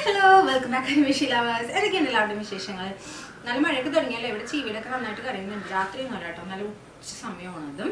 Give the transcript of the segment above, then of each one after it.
Hello welcome back Vishi lovers എന്തൊക്കെയാണ് എല്ലാവരുടെയും വിശേഷങ്ങൾ നല്ല മഴയൊക്കെ തുടങ്ങിയല്ലോ ഇവിടെ ചീവിലൊക്കെ നന്നായിട്ട് കറിയുന്നുണ്ട് രാത്രി ഒന്നും കേട്ടോ നല്ല ഉച്ച സമയമാണത്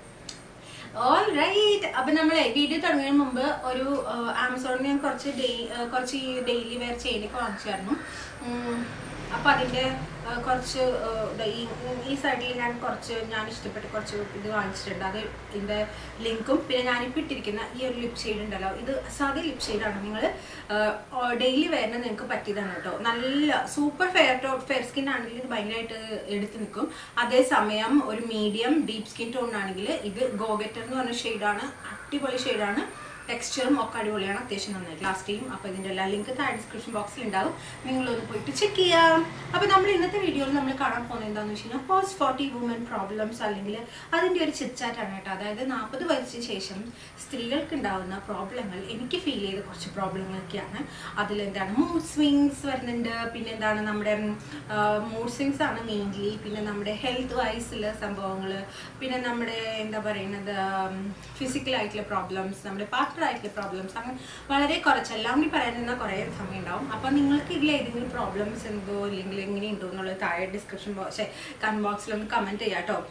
ഓൾ റൈറ്റ് അപ്പൊ നമ്മളെ വീഡിയോ തുടങ്ങുന്നതിന് മുമ്പ് ഒരു ആമസോണിൽ ഞാൻ കുറച്ച് ഡേ കുറച്ച് ഈ ഡെയിലി വെയർ ചെയിനൊക്കെ വാങ്ങിച്ചായിരുന്നു ഉം, അപ്പൊ അതിന്റെ ആ, കുറച്ച് ആ, ദാ ഈ ഈ സൈഡിൽ ഞാൻ കുറച്ച് ഞാൻ ഇഷ്ടപ്പെട്ട കുറച്ച് ഇത് വാങ്ങിച്ചിട്ടുണ്ട് അത് ഇതിന്റെ ലിങ്കും പിന്നെ ഞാനിപ്പോൾ ഇട്ടിരിക്കുന്ന ഈ ഒരു ലിപ് ഷെയ്ഡ് ഉണ്ടല്ലോ ഇത് സാധാ ലിപ് ഷെയ്ഡാണ് നിങ്ങൾ ഡെയിലി വെയറിന് നിങ്ങൾക്ക് പറ്റിയതാണ് കേട്ടോ നല്ല super fair to fair skin ആണെങ്കിൽ ഇത് ഭയങ്കരമായിട്ട് എടുത്ത് നിൽക്കും അതേസമയം ഒരു മീഡിയം ഡീപ്പ് സ്കിൻ ടോൺ ആണെങ്കിൽ ഇത് ഗോഗറ്റർ എന്ന് പറഞ്ഞ ഷെയ്ഡാണ് അടിപൊളി ഷെയ്ഡാണ് ടെക്സ്ചറും ഒക്കെ അടിപൊളിയാണ് അത്യാവശ്യം നന്നായിട്ട് ലാസ്റ്റ് ചെയ്യും അപ്പോൾ ഇതിൻ്റെ എല്ലാ ലിങ്ക് താഴെ ഡിസ്ക്രിപ്ഷൻ ബോക്സിൽ ഉണ്ടാവും നിങ്ങളൊന്ന് പോയിട്ട് ചെക്ക് ചെയ്യാം അപ്പോൾ നമ്മൾ ഇന്നത്തെ വീഡിയോയിൽ നമ്മൾ കാണാൻ പോകുന്നത് എന്താണെന്ന് വെച്ച് കഴിഞ്ഞാൽ പോസ്റ്റ് ഫോർട്ടി വുമൻ പ്രോബ്ലംസ് അല്ലെങ്കിൽ അതിൻ്റെ ഒരു ചിറ്റാറ്റാണ് കേട്ടോ അതായത് നാൽപ്പത് വയസ്സിന് ശേഷം സ്ത്രീകൾക്ക് ഉണ്ടാകുന്ന പ്രോബ്ലങ്ങൾ എനിക്ക് ഫീൽ ചെയ്ത കുറച്ച് പ്രോബ്ലങ്ങളൊക്കെയാണ് അതിലെന്താണ് മൂഡ് സ്വിങ്സ് വരുന്നുണ്ട് പിന്നെ എന്താണ് നമ്മുടെ മൂഡ് സ്വിങ്സ് ആണ് മെയിൻലി പിന്നെ നമ്മുടെ ഹെൽത്ത് വൈസിലെ സംഭവങ്ങൾ പിന്നെ നമ്മുടെ എന്താ പറയുന്നത് ഫിസിക്കൽ ആയിട്ടുള്ള പ്രോബ്ലംസ് നമ്മുടെ പാർട്ട്ണർ ആയിട്ടുള്ള പ്രോബ്ലംസ് അങ്ങനെ വളരെ കുറച്ച് എല്ലാം കൂടി പറയാൻ നിന്നാൽ കുറേ സമയം ഉണ്ടാവും അപ്പം നിങ്ങൾക്ക് ഇതിൽ ഏതെങ്കിലും പ്രോബ്ലംസ് ഉണ്ടോ ഇല്ലെങ്കിൽ എങ്ങനെയുണ്ടോ എന്നുള്ളത് താഴെ ഡിസ്ക്രിപ്ഷൻ ബോക്സ് കമന്റ് ബോക്സിലൊന്ന് കമൻറ്റ് ചെയ്യാം കേട്ടോ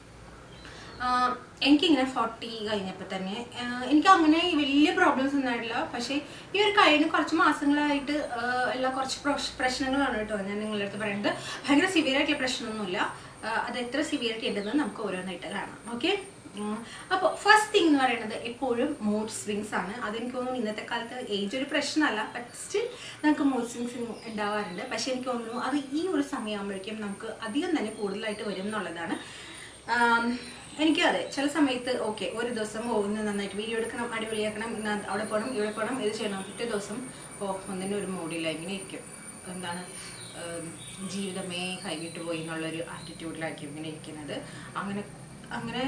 ആഹ് എനിക്കിങ്ങനെ ഫോർട്ടി കഴിഞ്ഞപ്പോൾ തന്നെ ആഹ് എനിക്ക് അങ്ങനെ വലിയ പ്രോബ്ലംസ് ഒന്നും ആയിട്ടില്ല പക്ഷേ ഈ ഒരു കഴിഞ്ഞ കുറച്ച് മാസങ്ങളായിട്ട് ആഹ് ഉള്ള കുറച്ച് പ്രശ്- പ്രശ്നങ്ങളാണ് കേട്ടോ ഞാൻ നിങ്ങളുടെ അടുത്ത് പറയുന്നത് ഭയങ്കര സിവിയർ ആയിട്ടുള്ള പ്രശ്നമൊന്നുമില്ല ആഹ് അത് എത്ര സിവിയറിറ്റി ഉണ്ടെന്ന് നമുക്ക് ഓരോന്നായിട്ട് കാണാം ഓക്കെ അപ്പോൾ ഫസ്റ്റ് തിങ് എന്ന് പറയുന്നത് എപ്പോഴും മൂഡ് സ്വിങ്സ് ആണ് അതെനിക്ക് തോന്നുന്നു ഇന്നത്തെ കാലത്ത് ഏജ് ഒരു പ്രശ്നമല്ല ബട്ട് സ്റ്റിൽ നമുക്ക് മൂഡ് സ്വിങ്സ് ഉണ്ടാവാറുണ്ട് പക്ഷെ എനിക്ക് തോന്നുന്നു അത് ഈ ഒരു സമയമാകുമ്പോഴേക്കും നമുക്ക് അധികം തന്നെ കൂടുതലായിട്ട് വരും എന്നുള്ളതാണ് ആം, എനിക്ക് അതെ ചില സമയത്ത് ഓക്കെ ഒരു ദിവസം ഓ ഇന്ന് നന്നായിട്ട് വീഡിയോ എടുക്കണം അടിപൊളിയാക്കണം ഇന്ന് അത് അവിടെ പോകണം ഇവിടെ പോകണം ഇത് ചെയ്യണം പിറ്റേ ദിവസം ഓ ഒന്നിനും ഒരു മൂഡില്ല ഇങ്ങനെ ഇരിക്കും എന്താണ് ഉം, ജീവിതമേ കൈവിട്ട് പോയി എന്നുള്ളൊരു ആറ്റിറ്റ്യൂഡിലായിരിക്കും ഇങ്ങനെ ഇരിക്കുന്നത് അങ്ങനെ അങ്ങനെ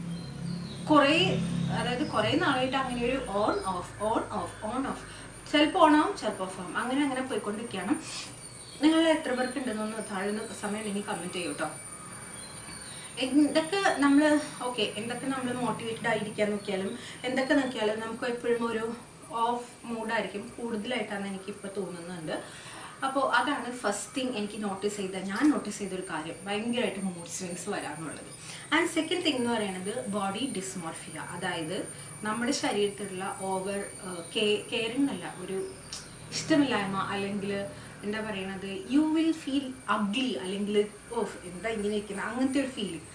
കുറേ അതായത് കുറേ നാളായിട്ട് അങ്ങനെ ഒരു on off on off on off ചിലപ്പോൾ ഓൺ ആവും ചിലപ്പോൾ ഓഫ് ആവും അങ്ങനെ അങ്ങനെ പോയിക്കൊണ്ടിരിക്കുകയാണ് നിങ്ങൾ എത്ര പേർക്ക് ഉണ്ടെന്നൊന്ന് താഴെ നിന്ന് സമയം ഉണ്ടെങ്കിൽ കമൻറ്റ് ചെയ്യൂ കേട്ടോ എന്തൊക്കെ നമ്മൾ ഓക്കെ എന്തൊക്കെ നമ്മൾ മോട്ടിവേറ്റഡ് ആയിരിക്കാൻ നോക്കിയാലും എന്തൊക്കെ നോക്കിയാലും നമുക്ക് എപ്പോഴും ഒരു ഓഫ് മൂഡായിരിക്കും കൂടുതലായിട്ടാണ് എനിക്ക് ഇപ്പോൾ തോന്നുന്നുണ്ട് അപ്പോൾ അതാണ് ഫസ്റ്റ് തിങ് എനിക്ക് നോട്ടീസ് ചെയ്ത ഞാൻ നോട്ടീസ് ചെയ്തൊരു കാര്യം ഭയങ്കരമായിട്ട് മൂഡ് സ്വിങ്സ് വരാമെന്നുള്ളത് ആൻഡ് സെക്കൻഡ് തിങ് എന്ന് പറയുന്നത് ബോഡി ഡിസ്മോർഫിയ അതായത് നമ്മുടെ ശരീരത്തിലുള്ള ഓവർ കെയറിങ് അല്ല ഒരു ഇഷ്ടമില്ലായ്മ അല്ലെങ്കിൽ എന്താ പറയണത് യു വിൽ ഫീൽ അഗ്ലി അല്ലെങ്കിൽ ഓഫ് എന്താ ഇങ്ങനെ ഇരിക്കുന്നത് അങ്ങനത്തെ ഒരു ഫീലിംഗ്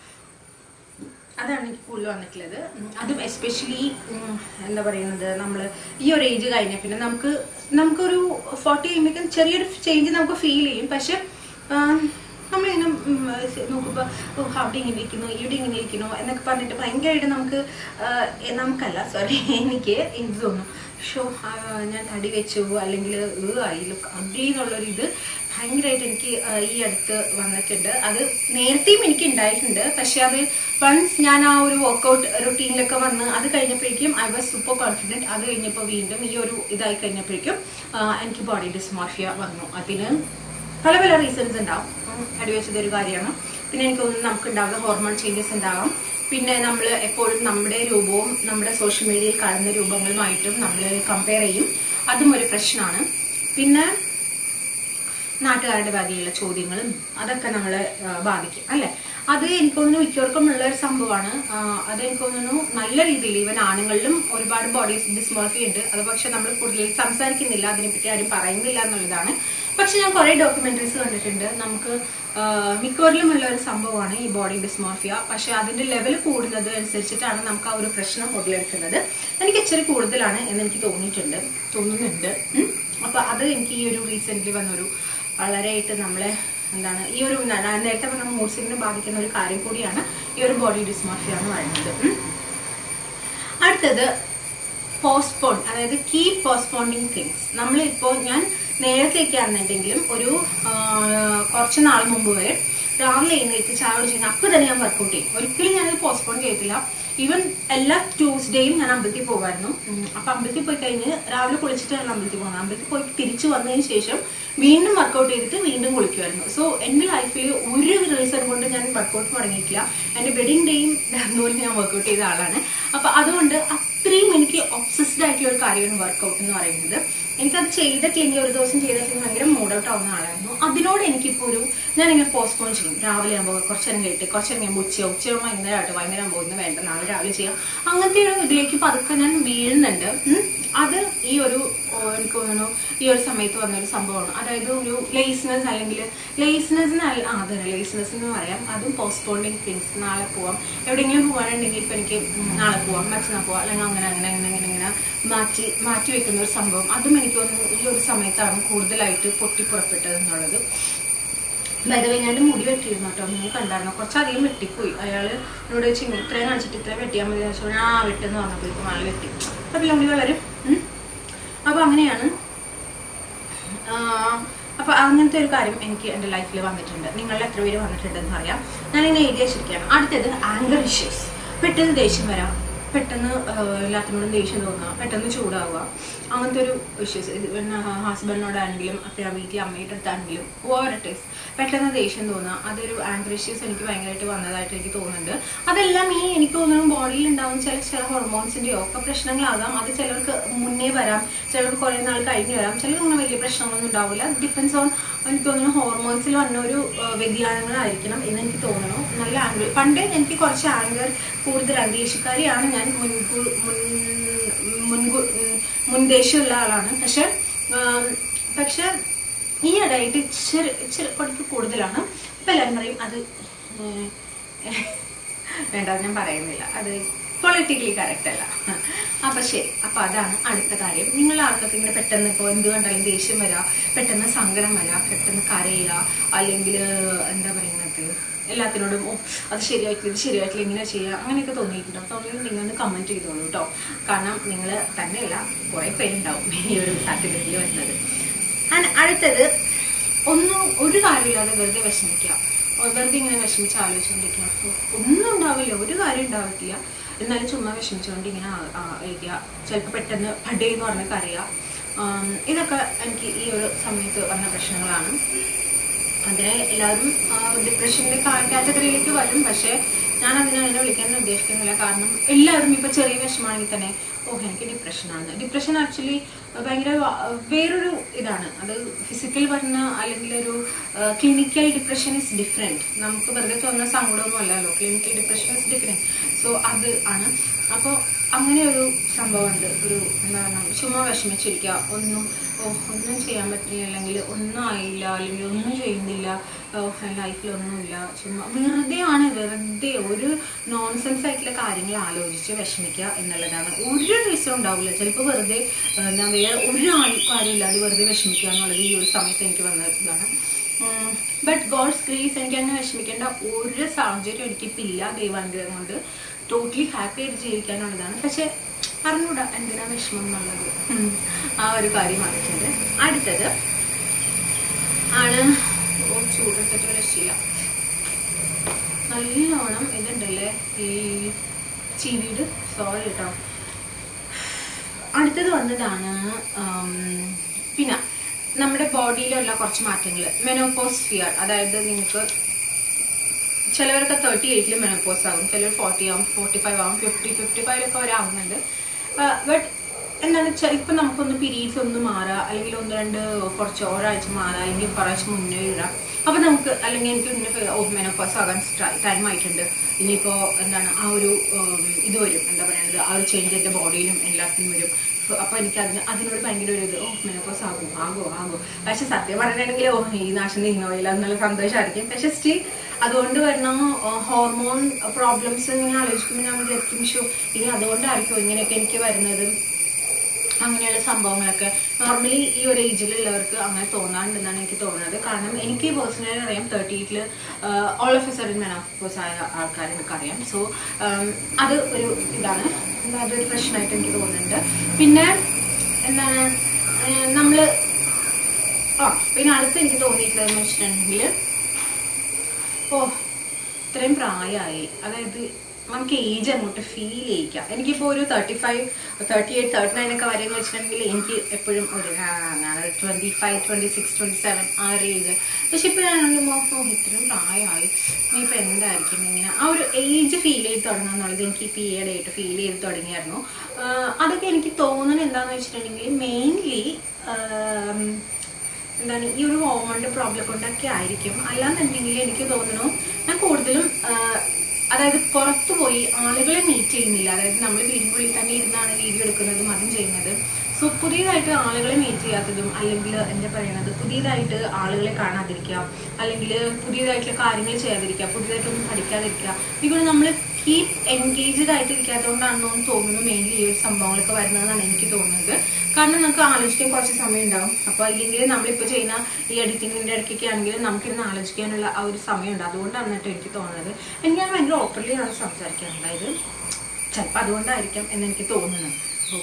അതാണ് എനിക്ക് കൂടുതൽ വന്നിട്ടുള്ളത് ഉം, അതും എസ്പെഷ്യലി എന്താ പറയുന്നത് നമ്മൾ ഈ ഒരു ഏജ് കഴിഞ്ഞ പിന്നെ നമുക്ക് നമുക്കൊരു ഫോർട്ടി കഴിയുമ്പോഴേക്കും ചെറിയൊരു ചേഞ്ച് നമുക്ക് ഫീൽ ചെയ്യും പക്ഷെ ആം, നമ്മളിങ്ങനെ ഉം, നോക്കുമ്പോൾ ഓ അവിടെ ഇങ്ങനെ ഇരിക്കുന്നു ഇവിടെ ഇങ്ങനെ ഇരിക്കുന്നു എന്നൊക്കെ പറഞ്ഞിട്ട് ഭയങ്കരമായിട്ട് നമുക്ക് ആ, എ- നമുക്കല്ല സോറി എനിക്ക് എനിക്ക് തോന്നുന്നു ഷോ ഞാൻ തടി വെച്ചു അല്ലെങ്കിൽ ആയി ലുക്ക് അഗ്ലി എന്നുള്ളൊരു ഇത് ഭയങ്കരമായിട്ട് എനിക്ക് ആ, ഈ അടുത്ത് വന്നിട്ടുണ്ട് അത് നേരത്തെയും എനിക്ക് ഉണ്ടായിട്ടുണ്ട് പക്ഷെ അത് വൺസ് ഞാൻ ആ ഒരു വർക്കൗട്ട് റുട്ടീനിലൊക്കെ വന്ന് അത് കഴിഞ്ഞപ്പോഴേക്കും ഐ വാസ് സൂപ്പർ കോൺഫിഡൻറ്റ് അത് കഴിഞ്ഞപ്പോൾ വീണ്ടും ഈ ഒരു ഇതായി കഴിഞ്ഞപ്പോഴേക്കും ആ, എനിക്ക് ബോഡി ഡിസ്മോർഫിയ വന്നു അതിന് പല പല റീസൺസ് ഉണ്ടാവും ഉം, അടിവെച്ചത് ഒരു കാര്യമാണ് പിന്നെ എനിക്ക് തോന്നുന്നു നമുക്ക് ഉണ്ടാകുന്ന ഹോർമോൺ ചേഞ്ചസ് ഉണ്ടാവാം പിന്നെ നമ്മൾ എപ്പോഴും നമ്മുടെ രൂപവും നമ്മുടെ സോഷ്യൽ മീഡിയയിൽ കാണുന്ന രൂപങ്ങളുമായിട്ടും നമ്മൾ കമ്പയർ ചെയ്യും അതും ഒരു പ്രശ്നമാണ് പിന്നെ നാട്ടുകാരുടെ വകയുള്ള ചോദ്യങ്ങളും അതൊക്കെ നമ്മളെ ആ, ബാധിക്കും അല്ലെ അത് എനിക്ക് തോന്നുന്നു മിക്കവർക്കും ഉള്ള ഒരു സംഭവമാണ് ആ, അത് എനിക്ക് തോന്നുന്നു നല്ല രീതിയിൽ ഈവൻ ആണുങ്ങളിലും ഒരുപാട് ബോഡി ഡിസ്മോർഫി ഉണ്ട് അത് പക്ഷെ നമ്മൾ കൂടുതൽ സംസാരിക്കുന്നില്ല അതിനെപ്പറ്റി ആരും പറയുന്നില്ല എന്നുള്ളതാണ് പക്ഷെ ഞാൻ കുറെ ഡോക്യുമെന്ററീസ് കണ്ടിട്ടുണ്ട് നമുക്ക് ആ, മിക്കവരിലും ഉള്ള ഒരു സംഭവമാണ് ഈ ബോഡി ഡിസ്മോർഫിയ പക്ഷെ അതിന്റെ ലെവൽ കൂടുന്നത് അനുസരിച്ചിട്ടാണ് നമുക്ക് ആ ഒരു പ്രശ്നം ഉടലെടുക്കുന്നത് എനിക്ക് ഇച്ചിരി കൂടുതലാണ് എന്ന് എനിക്ക് തോന്നിയിട്ടുണ്ട് തോന്നുന്നുണ്ട് ഉം. അപ്പൊ അത് എനിക്ക് ഈ ഒരു റീസെന്റ് വന്നൊരു വളരെയായിട്ട് നമ്മളെ എന്താണ് ഈ ഒരു ന- ഞാൻ നേരത്തെ പറഞ്ഞ മൂഡ്സിനെ ബാധിക്കുന്ന ഒരു കാര്യം കൂടിയാണ് ഈ ഒരു ബോഡി ഡിസ്മോർഫിയ എന്ന് പറയുന്നത് ഉം. അടുത്തത് പോസ്റ്റ്പോൺ അതായത് കീപ് പോസ്റ്റ്പോണ്ടിങ് തിങ്സ് നമ്മളിപ്പോൾ ഞാൻ നേരത്തേക്ക് ആണെന്നുണ്ടെങ്കിലും ഒരു ആ, കുറച്ച് നാൾ മുമ്പ് വരെ രാവിലെ എഴുന്നേറ്റ് ചായ കുടിച്ച് കഴിഞ്ഞാൽ അപ്പോൾ തന്നെ ഞാൻ വർക്കൗട്ട് ചെയ്യും ഒരിക്കലും ഞാനത് പോസ്റ്റ്പോൺ ചെയ്യത്തില്ല ഈവൻ എല്ലാ ട്യൂസ്ഡേയും ഞാൻ അമ്പലത്തിൽ പോകുമായിരുന്നു ഉം, അപ്പൊ അമ്പലത്തിൽ പോയി കഴിഞ്ഞ് രാവിലെ കുളിച്ചിട്ടാണ് അമ്പലത്തിൽ പോകുന്നത് അമ്പലത്തിൽ പോയി തിരിച്ചു വന്നതിന് ശേഷം വീണ്ടും വർക്കൗട്ട് ചെയ്തിട്ട് വീണ്ടും കുളിക്കുമായിരുന്നു സോ എൻ്റെ ലൈഫിൽ ഒരു റീസൺ കൊണ്ട് ഞാൻ വർക്കൗട്ട് തുടങ്ങിയിട്ടില്ല എൻ്റെ വെഡിങ് ഡേയും ബാംഗ്ലൂരിൽ ഞാൻ വർക്കൗട്ട് ചെയ്ത ആളാണ് അപ്പൊ അതുകൊണ്ട് അത്ര അത്രയും എനിക്ക് ഒബ്സസ്ഡ് ആയിട്ടുള്ള ഒരു കാര്യമാണ് വർക്കൗട്ട് എന്ന് പറയുന്നത് എനിക്കത് ചെയ്തിട്ടില്ലെങ്കിൽ ഒരു ദിവസം ചെയ്തിട്ടില്ലെങ്കിൽ ഭയങ്കര മൂഡ് ഔട്ട് ആവുന്ന ആളായിരുന്നു അതിനോട് എനിക്കിപ്പോ ഒരു ഞാൻ ഇങ്ങനെ പോസ്റ്റ്പോൺ ചെയ്യും രാവിലെ ആകുമ്പോൾ കുറച്ച് നേരം കഴിയിട്ട് കുറച്ച് നേരം കഴിയുമ്പോൾ ഉച്ചയോ ഉച്ചയോ വൈകുന്നേരമായിട്ട് വൈകുന്നേരം ആകുമ്പോൾ ഇന്ന് വേണ്ട നാളെ രാവിലെ ചെയ്യാം അങ്ങനത്തെ ഒരു ഇതിലേക്ക് പതുക്കെ ഞാൻ വീഴുന്നുണ്ട് ഉം. അത് ഈ ഒരു ഓ, എനിക്ക് തോന്നുന്നു ഈ ഒരു സമയത്ത് വന്നൊരു സംഭവമാണ് അതായത് ഒരു ലേസ്നെസ് അല്ലെങ്കിൽ ലേസ്നെസ് ആ അതെ ലേസ്നെസ് എന്ന് പറയാം അതും പോസ്റ്റ്പോണ്ടിങ് തിങ്സ് നാളെ പോവാം എവിടെയെങ്കിലും പോകാനുണ്ടെങ്കിൽ ഇപ്പൊ എനിക്ക് ഉം, നാളെ പോവാം മറ്റന്നാൾ പോവാം അല്ലെങ്കിൽ അങ്ങനെ അങ്ങനെ അങ്ങനെ അങ്ങനെ ഇങ്ങനെ മാറ്റി മാറ്റി വെക്കുന്ന ഒരു സംഭവം അതും എനിക്ക് തോന്നുന്നു ഈ ഒരു സമയത്താണ് കൂടുതലായിട്ട് പൊട്ടിപ്പുറപ്പെട്ടത് എന്നുള്ളത് വൈദവേ ഞാൻ മുടി വെട്ടിയിരുന്നു കേട്ടോ നിങ്ങൾ കണ്ടായിരുന്നു കുറച്ചധികം വെട്ടിപ്പോയി അയാള് എന്നോട് ചോദിച്ചു "ഇനി ഇത്രയും കാണിച്ചിട്ട് ഇത്രയും വെട്ടിയാൽ മതി എന്ന് ചോദിച്ചു ആ വെട്ടെന്ന് പറഞ്ഞപ്പോഴേക്കും ആൾ വെട്ടി അപ്പം മുടി വളരും ഉം. അപ്പൊ അങ്ങനെയാണ് ആ, അപ്പൊ അങ്ങനത്തെ ഒരു കാര്യം എനിക്ക് എന്റെ ലൈഫിൽ വന്നിട്ടുണ്ട് നിങ്ങളിൽ എത്ര പേര് വന്നിട്ടുണ്ടെന്ന് അറിയാം ഞാൻ ഇങ്ങനെ എഴുതി വെച്ചിരിക്കുകയാണ് അടുത്തത് ആങ്കർ ഇഷ്യൂസ് പെട്ടെന്ന് ദേഷ്യം വരാം പെട്ടെന്ന് ആ, എല്ലാത്തിനോടും ദേഷ്യം തോന്നുക പെട്ടെന്ന് ചൂടാവുക അങ്ങനത്തെ ഒരു ഇഷ്യൂസ് ഹസ്ബൻഡിനോടാണെങ്കിലും പിന്നെ വീട്ടിൽ അമ്മയുടെ അടുത്താണെങ്കിലും ഓവർ പെട്ടെന്ന് ദേഷ്യം തോന്നുക അതൊരു ആങ്കർ ഇഷ്യൂസ് എനിക്ക് ഭയങ്കരമായിട്ട് വന്നതായിട്ട് എനിക്ക് തോന്നുന്നുണ്ട് അതെല്ലാം ഈ എനിക്ക് തോന്നുന്നു ബോഡിയിൽ ഉണ്ടാവുന്ന ചില ചില ഹോർമോൺസിന്റെയോ ഒക്കെ പ്രശ്നങ്ങളാകാം അത് ചിലർക്ക് മുന്നേ വരാം ചിലർക്ക് കുറെ നാൾ കഴിഞ്ഞ് വരാം ചിലർക്ക് അങ്ങനെ വലിയ പ്രശ്നങ്ങളൊന്നും ഉണ്ടാവില്ല ഡിപ്പെൻസ് ഓൺ എനിക്ക് തോന്നുന്നു ഹോർമോൺസിൽ വന്ന ഒരു ആ, വ്യതിയാനങ്ങളായിരിക്കണം എന്ന് എനിക്ക് തോന്നുന്നു നല്ല ആംഗർ പണ്ടേ എനിക്ക് കുറച്ച് ആംഗർ കൂടുതലാണ് ദേഷ്യക്കാരിയാണ് ഞാൻ മുൻകൂ മുൻ മുൻകൂ ഉം, മുൻദേശമുള്ള ആളാണ് പക്ഷെ ആം, പക്ഷെ ഈ ഇടയായിട്ട് ഇച്ചിരി ഇച്ചിരി കുറച്ച് കൂടുതലാണ് ഇപ്പൊ എല്ലാവരും പറയും അത് ഉം, വേണ്ട അത് ഞാൻ പറയുന്നില്ല അത് പൊളിറ്റിക്കലി കറക്റ്റ് അല്ല അപ്പൊ ശരി അപ്പൊ അതാണ് അടുത്ത കാര്യം നിങ്ങൾ ആർക്കൊക്കെ ഇങ്ങനെ പെട്ടെന്ന് ഇപ്പോൾ എന്ത് കണ്ടാലും ദേഷ്യം വരാ പെട്ടെന്ന് സങ്കടം വരാ പെട്ടെന്ന് കരയുക അല്ലെങ്കിൽ എന്താ പറയുന്നത് എല്ലാത്തിനോടും ഓ അത് ശരിയായിട്ടില്ല ഇത് ശരിയായിട്ടില്ല ഇങ്ങനെ ചെയ്യുക അങ്ങനെയൊക്കെ തോന്നിയിട്ടുണ്ടോ തോന്നിയിട്ട് നിങ്ങൾ ഒന്ന് കമന്റ് ചെയ്തോളൂ കേട്ടോ കാരണം നിങ്ങൾ തന്നെയല്ല കുറെ പേരുണ്ടാവും ഈ ഒരു കാറ്റഗറിയിൽ വരുന്നത് ആൻഡ് അടുത്തത് ഒന്നും ഒരു കാര്യമില്ലാതെ വെറുതെ വിഷമിക്കുക ഓ, വെറുതെ ഇങ്ങനെ വിഷമിച്ച് ആലോചിച്ചുകൊണ്ടിരിക്കുക ഓ, ഒന്നും ഉണ്ടാവില്ല ഒരു കാര്യം ഉണ്ടാവില്ല എന്നാലും ചുമ്മാ വിഷമിച്ചുകൊണ്ട് ഇങ്ങനെ ആ- ആ ഇരിക്കുക ചിലപ്പോൾ പെട്ടെന്ന് പടേ എന്ന് പറഞ്ഞ് കരയുക ആം, ഇതൊക്കെ എനിക്ക് ഈ ഒരു സമയത്ത് വന്ന പ്രശ്നങ്ങളാണ് അതിനെ എല്ലാവരും ഡിപ്രഷന്റെ കാറ്റഗറിയിലേക്ക് വരും പക്ഷെ ഞാൻ അതിനെ അതിനെ വിളിക്കാൻ ഉദ്ദേശിക്കുന്നില്ല കാരണം എല്ലാവരും ഇപ്പൊ ചെറിയ വിഷമാണെങ്കിൽ തന്നെ ഓ എനിക്ക് ഡിപ്രഷനാണ് ഡിപ്രഷൻ ആക്ച്വലി ഭയങ്കര വ- വേറൊരു ഇതാണ് അത് ഫിസിക്കൽ പറഞ്ഞ അല്ലെങ്കിൽ ഒരു ക്ലിനിക്കൽ ഡിപ്രഷൻ ഇസ് ഡിഫറെന്റ് നമുക്ക് വെറുതെ തോന്നുന്ന സങ്കടമൊന്നും അല്ലല്ലോ clinical depression is different so അത് ആണ് അപ്പോൾ അങ്ങനെ ഒരു സംഭവമുണ്ട് ഒരു എന്താ പറയുക ചുമ്മാ വിഷമിച്ചിരിക്കുക ഒന്നും ഓ ഒന്നും ചെയ്യാൻ പറ്റില്ല അല്ലെങ്കിൽ ഒന്നും ആയില്ല അല്ലെങ്കിൽ ഒന്നും ചെയ്യുന്നില്ല ഓ ലൈഫിലൊന്നുമില്ല ചുമ്മാ വെറുതെ ആണ് വെറുതെ ഒരു നോൺസെൻസ് ആയിട്ടുള്ള കാര്യങ്ങൾ ആലോചിച്ച് വിഷമിക്കുക എന്നുള്ളതാണ് ഒരു റീസൺ ഉണ്ടാവില്ല ചിലപ്പോൾ വെറുതെ ഏഹ്, എന്താ വേറെ ഒരു ആൾ- കാര്യമില്ലാതെ വെറുതെ വിഷമിക്കുക എന്നുള്ളത് ഈ ഒരു സമയത്ത് എനിക്ക് വന്ന ഇതാണ് ബട്ട് ഗോഡ്സ് ഗ്രേസ് എനിക്ക് അങ്ങനെ വിഷമിക്കേണ്ട ഒരു സാഹചര്യം എനിക്കിപ്പോൾ ഇല്ല ദൈവാനുഗ്രഹം കൊണ്ട് ടോട്ടലി ഹാപ്പി ആയിട്ട് ജീവിക്കാനുള്ളതാണ് പക്ഷെ അറിഞ്ഞൂടാ എന്തിനാ വിഷമം എന്നുള്ളത് ഉം. ആ ഒരു കാര്യം വന്നിട്ടുണ്ട് അടുത്തത് ആണ് ഓ ചൂടെടുത്തിട്ട് രക്ഷയില്ല നല്ലോണം ഇതുണ്ടല്ലേ ഈ ചീവീട് സോറി കേട്ടോ അടുത്തത് വന്നതാണ് ഉം, പിന്നെ നമ്മുടെ ബോഡിയിലുള്ള കുറച്ച് മാറ്റങ്ങൾ മെനോപോസ്ഫിയർ അതായത് നിങ്ങൾക്ക് ചിലവരൊക്കെ തേർട്ടി എയ്റ്റിൽ മെനോപോസ് ആകും ചിലർ ഫോർട്ടി ആവും ഫോർട്ടി ഫൈവ് ആവും ഫിഫ്റ്റി ഫിഫ്റ്റി ഫൈവിലൊക്കെ വരാവുന്നുണ്ട് ബട്ട് എന്താണ് വെച്ചാൽ ഇപ്പം നമുക്കൊന്ന് പീരീഡ്സ് ഒന്ന് മാറുക അല്ലെങ്കിൽ ഒന്ന് രണ്ട് കുറച്ച് ഒരാഴ്ച മാറുക അല്ലെങ്കിൽ കുറച്ച് മുന്നേ ഇടാം അപ്പം നമുക്ക് അല്ലെങ്കിൽ എനിക്ക് ഇങ്ങനെ ഓ മെനോപോസ് ആകാൻ ടൈം ആയിട്ടുണ്ട് ഇനിയിപ്പോൾ എന്താണ് ആ ഒരു ഉം, ഇത് വരും എന്താ പറയുന്നത് ആ ഒരു ചേഞ്ച് എൻ്റെ ബോഡിയിലും എല്ലാത്തിനും വരും So, അപ്പൊ എനിക്ക് അതിന് അതിനോട് ഭയങ്കര ഒരു ഇത് ഓ മെനോപോസ് ആകും ആകോ ആകോ പക്ഷെ സത്യം പറഞ്ഞിട്ടുണ്ടെങ്കിൽ ഓ ഈ നാശം നീങ്ങോയില്ല എന്നുള്ള സന്തോഷമായിരിക്കും പക്ഷെ സ്റ്റിൽ അതുകൊണ്ട് വരുന്ന ഹോർമോൺ പ്രോബ്ലംസ് ഇങ്ങനെ ആലോചിക്കുമ്പോൾ ഞാൻ വിചാരിക്കും ഷോ ഇനി അതുകൊണ്ടായിരിക്കും ഇങ്ങനെയൊക്കെ എനിക്ക് വരുന്നത് അങ്ങനെയുള്ള സംഭവങ്ങളൊക്കെ നോർമലി ഈ ഒരു ഏജിലുള്ളവർക്ക് അങ്ങനെ തോന്നാറുണ്ടെന്നാണ് എനിക്ക് തോന്നുന്നത് കാരണം എനിക്ക് പേഴ്സണലി അറിയാം തേർട്ടി എയ്റ്റില് all of a sudden menopause ആയ ആൾക്കാരെ എനിക്കറിയാം സോ അത് ഒരു ഇതാണ് എന്താ അതൊരു പ്രശ്നമായിട്ട് എനിക്ക് തോന്നുന്നുണ്ട് പിന്നെ എന്താണ് ഏഹ് നമ്മള് ആ പിന്നെ അടുത്ത് എനിക്ക് തോന്നിയിട്ടുള്ളതെന്ന് വെച്ചിട്ടുണ്ടെങ്കിൽ ഓ ഇത്രയും പ്രായമായി അതായത് നമുക്ക് ഏജ് അങ്ങോട്ട് ഫീൽ ചെയ്യിക്കാം എനിക്കിപ്പോൾ ഒരു thirty five thirty eight thirty nine ഒക്കെ വരെയെന്ന് വെച്ചിട്ടുണ്ടെങ്കിൽ എനിക്ക് എപ്പോഴും ഒരു ഞാനൊരു twenty five twenty six twenty seven ആ ഒരു ഏജ് പക്ഷെ ഇപ്പോൾ ഞാനാണെങ്കിൽ ഓ ഇത്രയും പ്രായമായി ഇനിയിപ്പോൾ എന്തായിരിക്കും ഇങ്ങനെ ആ ഒരു ഏജ് ഫീൽ ചെയ്ത് തുടങ്ങുക എന്നുള്ളത് എനിക്ക് ഇപ്പോൾ ഈ ഇടയായിട്ട് ഫീൽ ചെയ്ത് തുടങ്ങിയായിരുന്നു ആഹ് അതൊക്കെ എനിക്ക് തോന്നുന്നത് എന്താണെന്ന് വെച്ചിട്ടുണ്ടെങ്കിൽ മെയിൻലി എന്താണ് ഈ ഒരു ഹോർമോണിന്റെ പ്രോബ്ലം കൊണ്ടൊക്കെ ആയിരിക്കും അല്ലാന്നുണ്ടെങ്കിൽ എനിക്ക് തോന്നുന്നു ഞാൻ കൂടുതലും ആഹ്, അതായത് പുറത്തു പോയി ആളുകളെ മീറ്റ് ചെയ്യുന്നില്ല അതായത് നമ്മൾ വീടിനുള്ളിൽ തന്നെ ഇരുന്നാണ് വീഡിയോ എടുക്കുന്നതും അതും ചെയ്യുന്നത് സോ പുതിയതായിട്ട് ആളുകളെ മീറ്റ് ചെയ്യാത്തതും അല്ലെങ്കിൽ എന്താ പറയണത് പുതിയതായിട്ട് ആളുകളെ കാണാതിരിക്കുക അല്ലെങ്കിൽ പുതിയതായിട്ടുള്ള കാര്യങ്ങൾ ചെയ്യാതിരിക്കുക പുതിയതായിട്ടൊന്നും പഠിക്കാതിരിക്കുക ഇവിടെ നമ്മൾ കീപ് എൻഗേജ്ഡ് ആയിട്ട് ഇരിക്കാത്തതുകൊണ്ടാണെന്ന് തോന്നുന്നു മെയിൻലി ഈ ഒരു സംഭവങ്ങളൊക്കെ വരുന്നതെന്നാണ് എനിക്ക് തോന്നുന്നത് കാരണം നമുക്ക് ആലോചിക്കാൻ കുറച്ച് സമയം ഉണ്ടാവും അപ്പോൾ ഇല്ലെങ്കിൽ നമ്മളിപ്പോൾ ചെയ്യുന്ന ഈ എഡിറ്റിങ്ങിൻ്റെ ഇടയ്ക്കൊക്കെ ആണെങ്കിൽ നമുക്കിരുന്ന് ആലോചിക്കാനുള്ള ആ ഒരു സമയമുണ്ട് അതുകൊണ്ടാണ് കേട്ടോ എനിക്ക് തോന്നുന്നത് എനിക്ക് ഞാൻ ഭയങ്കര ഓപ്പൺലി ആണ് സംസാരിക്കാൻ അതായത് ചിലപ്പോൾ അതുകൊണ്ടായിരിക്കാം എന്ന് എനിക്ക് തോന്നുന്നത് ഓ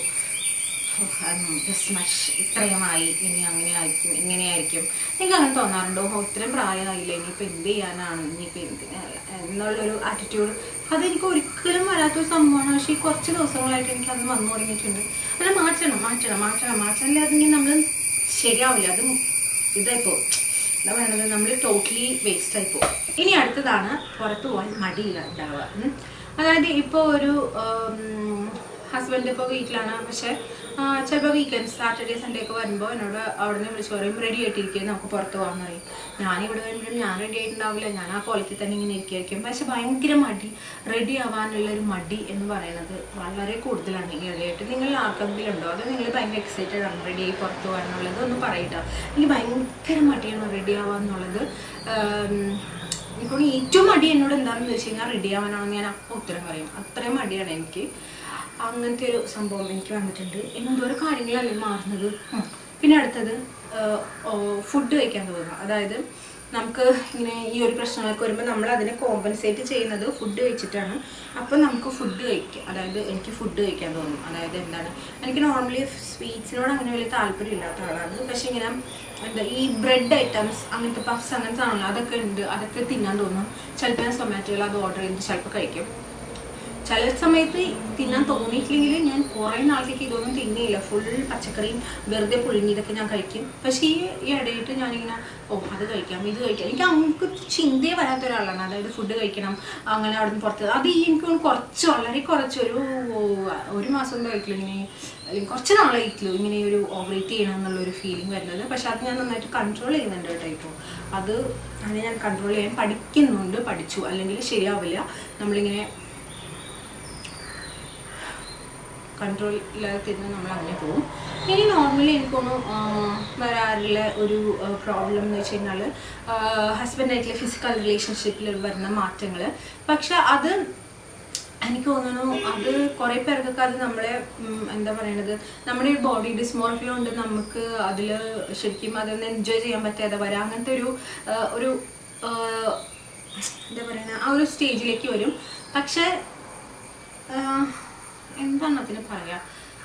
മച്ച് ഇത്രയുമായി ഇനി അങ്ങനെ ആയിരിക്കും ഇങ്ങനെയായിരിക്കും നിങ്ങൾക്ക് അങ്ങനെ തോന്നാറുണ്ടോ ഓ ഇത്രയും പ്രായമായില്ല ഇനിയിപ്പോൾ എന്ത് ചെയ്യാനാണ് ഇനിയിപ്പോൾ എന്തിനാ എന്നുള്ളൊരു ആറ്റിറ്റ്യൂഡ് അതെനിക്ക് ഒരിക്കലും വരാത്തൊരു സംഭവമാണ് പക്ഷേ ഈ കുറച്ച് ദിവസങ്ങളായിട്ട് എനിക്ക് അത് വന്നു തുടങ്ങിയിട്ടുണ്ട് അത് മാറ്റണം മാറ്റണം മാറ്റണം മാറ്റണം അതിങ്ങനെ നമ്മൾ ശരിയാവില്ല അത് ഇതായിപ്പോ എന്താ പറയുന്നത് നമ്മൾ ടോട്ടലി വേസ്റ്റ് ആയി പോകും ഇനി അടുത്തതാണ് പുറത്തു പോകാൻ മടിയില്ല ഉണ്ടാവുക ഉം. അതായത് ഇപ്പോൾ ഒരു ഹസ്ബൻഡ് ഇപ്പോൾ വീട്ടിലാണ് പക്ഷെ ചിലപ്പോൾ വീക്കെൻഡ് സാറ്റർഡേ സൺഡേ ഒക്കെ വരുമ്പോൾ എന്നോട് അവിടെ നിന്ന് വിളിച്ച് പറയും റെഡി ആയിട്ടിരിക്കുക നമുക്ക് പുറത്ത് പോകാൻ പറയും ഞാനിവിടെ വരുമ്പോഴും ഞാൻ റെഡി ആയിട്ടുണ്ടാവില്ല ഞാൻ ആ ക്വാളിറ്റി തന്നെ ഇങ്ങനെ ഇരിക്കുകയായിരിക്കും പക്ഷെ ഭയങ്കര മടി റെഡി ആവാനുള്ള ഒരു മടി എന്ന് പറയുന്നത് വളരെ കൂടുതലാണ് ഈ ഇടയായിട്ട് നിങ്ങൾ ആർക്കെങ്കിലും ഉണ്ടോ അത് നിങ്ങൾ ഭയങ്കര എക്സൈറ്റഡ് ആണ് റെഡി ആയി പുറത്ത് പോകാനുള്ളത് ഒന്ന് പറയട്ടോ എനിക്ക് ഭയങ്കര മടിയാണ് റെഡി ആവാന്നുള്ളത് ഇപ്പോൾ ഏറ്റവും മടി എന്നോട് എന്താണെന്ന് വെച്ച് കഴിഞ്ഞാൽ റെഡി ആവാനാണെന്ന് ഞാൻ അപ്പോൾ ഉത്തരം പറയും അത്രയും മടിയാണ് എനിക്ക് അങ്ങനത്തെ ഒരു സംഭവം എനിക്ക് വന്നിട്ടുണ്ട് എന്തോരോ കാര്യങ്ങളല്ലേ മാറുന്നത് ഉം. പിന്നെ അടുത്തത് ഫുഡ് കഴിക്കാൻ തോന്നുക അതായത് നമുക്ക് ഇങ്ങനെ ഈ ഒരു പ്രശ്നങ്ങളൊക്കെ വരുമ്പോൾ നമ്മൾ അതിനെ കോമ്പൻസേറ്റ് ചെയ്യുന്നത് ഫുഡ് കഴിച്ചിട്ടാണ് അപ്പോൾ നമുക്ക് ഫുഡ് കഴിക്കുക അതായത് എനിക്ക് ഫുഡ് കഴിക്കാൻ തോന്നും അതായത് എന്താണ് എനിക്ക് നോർമലി സ്വീറ്റ്സിനോട് അങ്ങനെ വലിയ താല്പര്യം ഇല്ലാത്ത ആളാണ് പക്ഷെ ഇങ്ങനെ എന്താ ഈ ബ്രെഡ് ഐറ്റംസ് അങ്ങനത്തെ പഫ്സ് അങ്ങനത്തെ സാധനങ്ങൾ അതൊക്കെ ഉണ്ട് അതൊക്കെ തിന്നാൻ തോന്നും ചിലപ്പോൾ ഞാൻ സൊമാറ്റോയിൽ അത് ഓർഡർ ചെയ്ത് ചിലപ്പോൾ കഴിക്കും ചില സമയത്ത് തിന്നാൻ തോന്നിയിട്ടില്ലെങ്കിൽ ഞാൻ കുറേ നാളത്തേക്ക് ഇതൊന്നും തിന്നിയില്ല ഫുൾ പച്ചക്കറിയും വെറുതെ പുഴുങ്ങിയതൊക്കെ ഞാൻ കഴിക്കും പക്ഷേ ഈ ഈ ഇടയിട്ട് ഞാനിങ്ങനെ ഓ അത് കഴിക്കാം ഇത് കഴിക്കാം എനിക്ക് നമുക്ക് ചിന്തയെ വരാത്ത ഒരാളാണ് അതായത് ഫുഡ് കഴിക്കണം അങ്ങനെ അവിടെ നിന്ന് പുറത്ത് അത് ഈ എനിക്ക് തോന്നുന്നു കുറച്ച് വളരെ കുറച്ച് ഒരു ഒരു മാസം ഒന്നും കഴിക്കില്ല ഇങ്ങനെ അല്ലെങ്കിൽ കുറച്ച് നാളായിട്ടില്ല ഇങ്ങനെ ഒരു ഓവറേറ്റ് ചെയ്യണം എന്നുള്ളൊരു ഫീലിംഗ് വരുന്നത് പക്ഷെ അത് ഞാൻ നന്നായിട്ട് കൺട്രോൾ ചെയ്യുന്നുണ്ട് കേട്ടോ ഇപ്പോൾ അത് അത് ഞാൻ കൺട്രോൾ ചെയ്യാൻ പഠിക്കുന്നുണ്ട് പഠിച്ചു അല്ലെങ്കിൽ ശരിയാവില്ല നമ്മളിങ്ങനെ കൺട്രോളില്ലാതെ തിന്ന് നമ്മൾ അങ്ങനെ പോകും ഇനി നോർമലി എനിക്ക് തോന്നുന്നു ആ, വരാറുള്ള ഒരു പ്രോബ്ലം എന്ന് വെച്ച് കഴിഞ്ഞാൽ ഹസ്ബൻഡായിട്ടുള്ള ഫിസിക്കൽ റിലേഷൻഷിപ്പിൽ വരുന്ന മാറ്റങ്ങൾ പക്ഷെ അത് എനിക്ക് തോന്നുന്നു അത് കുറേ പേർക്കൊക്കെ അത് നമ്മളെ ഉം, എന്താ പറയണത് നമ്മുടെ ഈ ബോഡി ഡിസ്മോർഫിയ കൊണ്ട് നമുക്ക് അതിൽ ശരിക്കും അതൊന്ന് എൻജോയ് ചെയ്യാൻ പറ്റാതെ വരാം അങ്ങനത്തെ ഒരു ആ, ഒരു ആ, എന്താ പറയണ ആ ഒരു സ്റ്റേജിലേക്ക് വരും പക്ഷേ ആഹ് എന്താണ് അതിന് പറയാ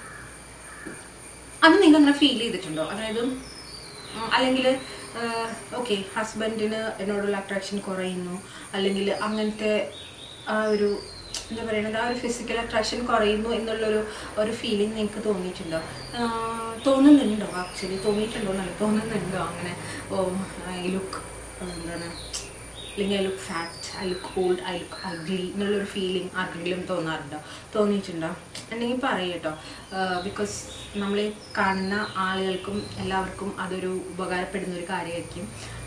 അത് നിങ്ങൾ അങ്ങനെ ഫീൽ ചെയ്തിട്ടുണ്ടോ അതായത് അല്ലെങ്കിൽ ഓക്കെ ഹസ്ബൻഡിന് എന്നോടുള്ള അട്രാക്ഷൻ കുറയുന്നു അല്ലെങ്കിൽ അങ്ങനത്തെ ആ ഒരു എന്താ പറയുന്നത് ആ ഒരു ഫിസിക്കൽ അട്രാക്ഷൻ കുറയുന്നു എന്നുള്ളൊരു ഒരു ഫീലിംഗ് നിങ്ങൾക്ക് തോന്നിയിട്ടുണ്ടോ ആഹ് തോന്നുന്നുണ്ടോ ആക്ച്വലി തോന്നിയിട്ടുണ്ടോ എന്നല്ല തോന്നുന്നുണ്ടോ അങ്ങനെ ഓ ഐ ലുക്ക് എന്താണ് അല്ലെങ്കിൽ I look fat I look old I look ugly എന്നുള്ളൊരു ഫീലിംഗ് ആർക്കെങ്കിലും തോന്നാറുണ്ടോ തോന്നിയിട്ടുണ്ടോ ഉണ്ടെങ്കിൽ പറയട്ടോ ബിക്കോസ് നമ്മൾ കാണുന്ന ആളുകൾക്കും എല്ലാവർക്കും അതൊരു ഉപകാരപ്പെടുന്ന ഒരു കാര്യമായിരിക്കും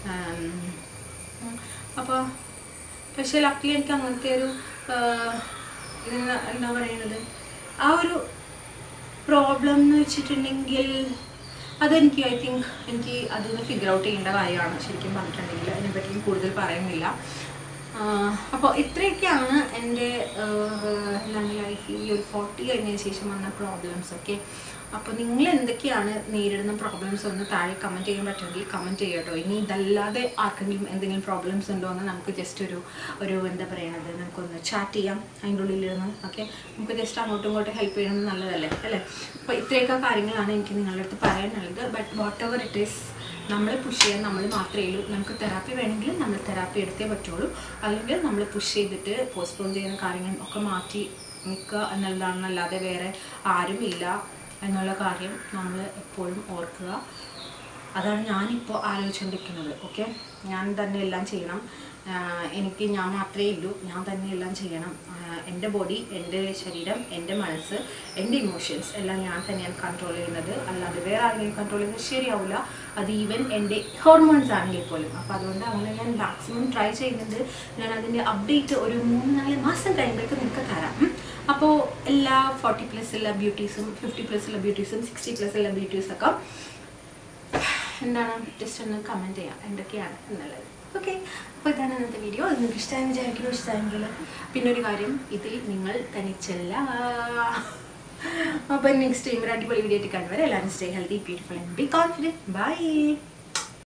അപ്പോൾ പക്ഷേ ലക്കിലി എനിക്ക് അങ്ങനത്തെ ഒരു ആഹ്, ഇതിന് എന്താ പറയുന്നത് ആ ഒരു പ്രോബ്ലം എന്ന് വെച്ചിട്ടുണ്ടെങ്കിൽ അതെനിക്ക് ഐ തിങ്ക് എനിക്ക് അതൊന്ന് ഫിഗർ ഔട്ട് ചെയ്യേണ്ട കാര്യമാണ് ശരിക്കും പറഞ്ഞിട്ടുണ്ടെങ്കിൽ അതിനെപ്പറ്റി കൂടുതൽ പറയുന്നില്ല അപ്പോൾ ഇത്രയൊക്കെയാണ് എൻ്റെ ആഹ്, എന്താണ് ലൈഫിൽ ഈ ഒരു ഫോർട്ടി കഴിഞ്ഞതിന് ശേഷം വന്ന പ്രോബ്ലംസ് ഒക്കെ അപ്പോൾ നിങ്ങൾ എന്തൊക്കെയാണ് നേരിടുന്ന പ്രോബ്ലംസ് ഒന്ന് താഴെ കമൻറ്റ് ചെയ്യാൻ പറ്റുമെങ്കിൽ കമൻറ്റ് ചെയ്യട്ടോ ഇനി ഇതല്ലാതെ ആർക്കെങ്കിലും എന്തെങ്കിലും പ്രോബ്ലംസ് ഉണ്ടോ എന്ന് നമുക്ക് ജസ്റ്റ് ഒരു ഒരു എന്താ പറയണത് നമുക്കൊന്ന് ചാറ്റ് ചെയ്യാം അതിൻ്റെ ഉള്ളിലിരുന്ന് ഓക്കെ നമുക്ക് ജസ്റ്റ് അങ്ങോട്ടും ഇങ്ങോട്ടും ഹെൽപ്പ് ചെയ്യണമെന്ന് നല്ലതല്ലേ അല്ലേ അപ്പോൾ ഇത്രയൊക്കെ കാര്യങ്ങളാണ് എനിക്ക് നിങ്ങളുടെ അടുത്ത് പറയാനുള്ളത് but whatever it is നമ്മൾ പുഷ് ചെയ്യാൻ നമ്മൾ മാത്രമേ ഉള്ളൂ നമുക്ക് തെറാപ്പി വേണമെങ്കിൽ നമ്മൾ തെറാപ്പി എടുത്തേ പറ്റുള്ളൂ അല്ലെങ്കിൽ നമ്മൾ പുഷ് ചെയ്തിട്ട് പോസ്റ്റ്പോൺ ചെയ്യുന്ന കാര്യങ്ങൾ ഒക്കെ മാറ്റി നിൽക്കുക എന്നുള്ളതാണെന്നല്ലാതെ വേറെ ആരുമില്ല എന്നുള്ള കാര്യം നമ്മൾ എപ്പോഴും ഓർക്കുക അതാണ് ഞാനിപ്പോൾ ആലോചിച്ചുകൊണ്ടിരിക്കുന്നത് ഓക്കെ ഞാൻ തന്നെ എല്ലാം ചെയ്യണം ആഹ് എനിക്ക് ഞാൻ മാത്രമേ ഉള്ളൂ ഞാൻ തന്നെ എല്ലാം ചെയ്യണം ആഹ് എൻ്റെ ബോഡി എൻ്റെ ശരീരം എൻ്റെ മനസ്സ് എൻ്റെ ഇമോഷൻസ് എല്ലാം ഞാൻ തന്നെയാണ് കൺട്രോൾ ചെയ്യുന്നത് അല്ലാതെ വേറെ ആരെങ്കിലും കൺട്രോൾ ചെയ്യുന്നത് ശരിയാവില്ല അത് ഈവൻ എൻ്റെ ഹോർമോൺസ് ആണെങ്കിൽ പോലും അപ്പോൾ അതുകൊണ്ട് അങ്ങനെ ഞാൻ മാക്സിമം ട്രൈ ചെയ്യുന്നുണ്ട് ഞാൻ അതിൻ്റെ അപ്ഡേറ്റ് ഒരു മൂന്ന് നാല് മാസം കഴിയുമ്പോഴേക്ക് നിങ്ങൾക്ക് തരാം ഉം. അപ്പോൾ എല്ലാ ഫോർട്ടി പ്ലസ് ഉള്ള ബ്യൂട്ടീസും ഫിഫ്റ്റി പ്ലസ് ഉള്ള ബ്യൂട്ടീസും സിക്സ്റ്റി പ്ലസ് ഉള്ള ബ്യൂട്ടീസൊക്കെ എന്താണ് ജസ്റ്റ് ഒന്ന് കമൻറ്റ് ചെയ്യാം എന്തൊക്കെയാണ് എന്നുള്ളത് ഓക്കെ അപ്പോൾ ഇതാണ് ഇന്നത്തെ വീഡിയോ അത് നിങ്ങൾക്ക് ഇഷ്ടമായി വിചാരിക്കുന്നു ഇഷ്ടമായെങ്കിൽ പിന്നെ ഒരു കാര്യം ഇതിൽ നിങ്ങൾ തനിച്ചല്ല അപ്പോൾ നെക്സ്റ്റ് ടൈം ഒരു അടിപൊളി വീഡിയോ ആയിട്ട് കണ്ടുവരെ എല്ലാവരും stay healthy beautiful and be confident by